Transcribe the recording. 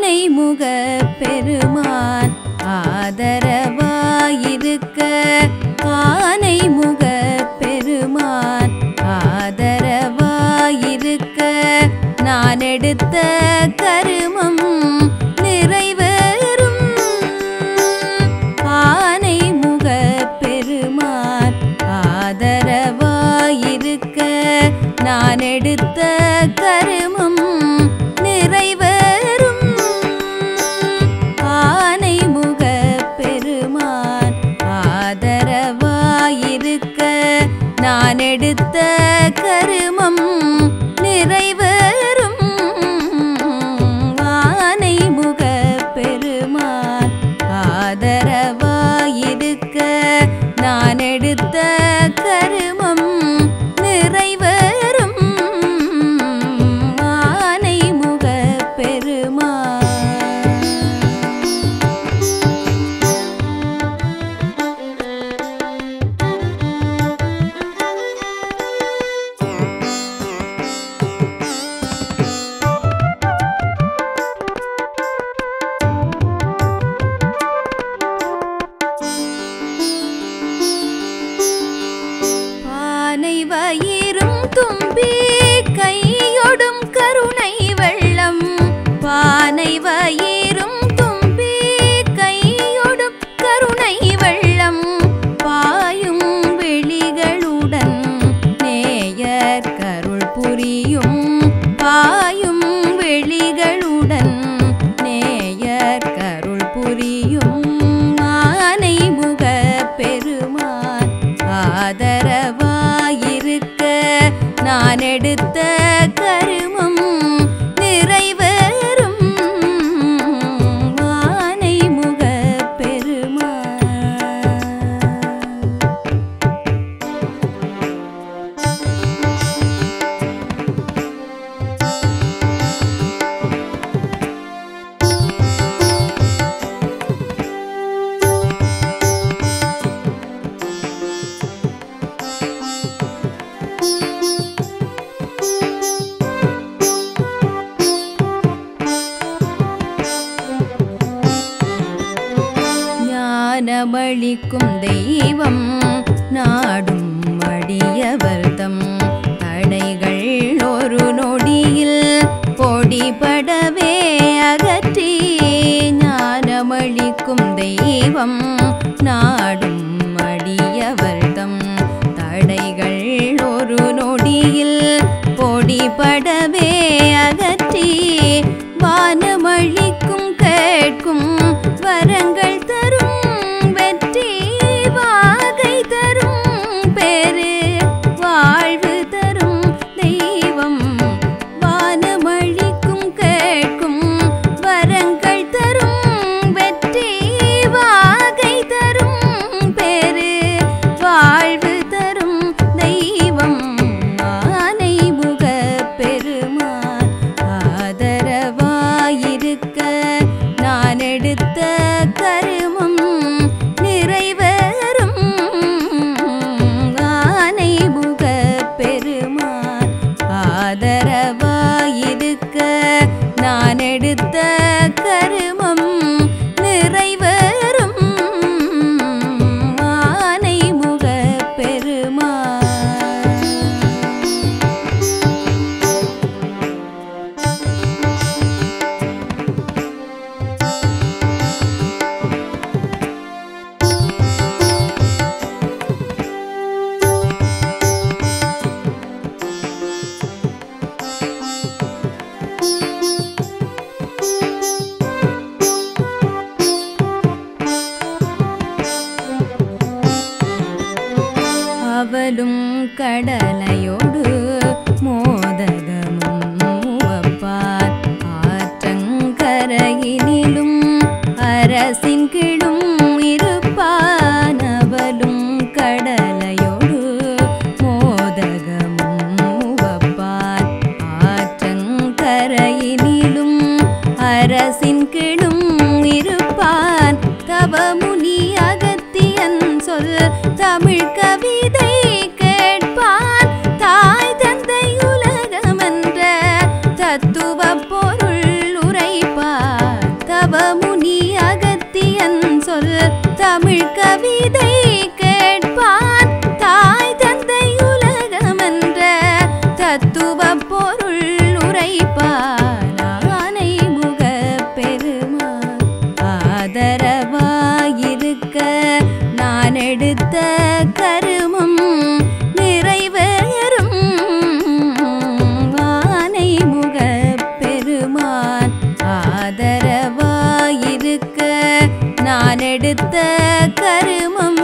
ஆனை முக பெருமான் ஆதரவாயிருக்க ஆனை முக பெருமான் ஆதரவாயிருக்க நான் எடுத்த கருமம் நிறைவேறும் ஆனை முக பெருமான் ஆதரவாயிருக்க நான் எடுத்த கருமம் நிறைவேறும் ஆனை முக பெருமான் ஆதரவாயிருக்க நான் எடுத்த கருமம் நிறைவேறும் ஆனை முக பெருமான் ஆதரவாயிருக்க நான் எடுத்த கருமம் நிறைவேறும் ஆனை முக பெருமான் பானை வயிறும் தும்பி கையொடும் கருணை வெள்ளம் பானை வயிறும் தும்பி கையொடும் கருணை வெள்ளம் பாயும் வெளிகளுடன் நேயர் கருள் புரியும் பாயும் வெளிகளுடன் நேயர் கருள் புரியும் ஆனை முக பெருமான் ஆதரவாயிருக்க நான் எடுத்த கருமம் நிறைவேறும் ஆனை முக பெருமான் ஞானமளிக்கும் தெய்வம் நாடும் அடியவர்தம் தடைகள் ஒரு நொடியில் பொடிபடவே அகற்றி ஞானமளிக்கும் தெய்வம் நாடும் அடியவர்தம் தடைகள் ஒரு நொடியில் பொடிபடவே அகற்றி வானமளிக்கும் கேட்கும் வரங்கள் தரும் வெற்றி வாகை தரும் பேரு வாழ்வு தரும் தெய்வம் வானமளிக்கும் கேட்கும் வரங்கள் தரும் வெற்றி வாகை தரும் பேரு வாழ்வு தரும் தெய்வம் ஆனை முக பெருமான் ஆதரவாயிருக்க நான் எடுத்த கருமம் நிறைவேறும் ஆனை முக பெருமான் ஆதரவாயிருக்க நான் எடுத்த கருமம் நிறைவேறும் ஆனை முக பெருமான் அவலும் கடலையோடு மோதகமும் மூவப்பார் ஆற்றங்கரையினிலும் அரசின் கிளும் இருப்பான் அவலும் கடலையோடு மோதகமும் மூவப்பார் ஆற்றங்கரையினிலும் அரசின் கிளும் இருப்பான் தவமுனி அகத்தியன் சொல் தமிழ் கவிதை கேட்பான் தா கவிதை கேட்பான் தாய் தந்தை உலகமென்ற தத்துவ பொருள் உரைப்பான் ஆனை முக பெருமான் ஆதரவாயிருக்க நான் எடுத்த கருமம் நிறைவேறும் ஆனை முக பெருமான் ஆதரவாயிருக்க நான் எடுத்த கருமம்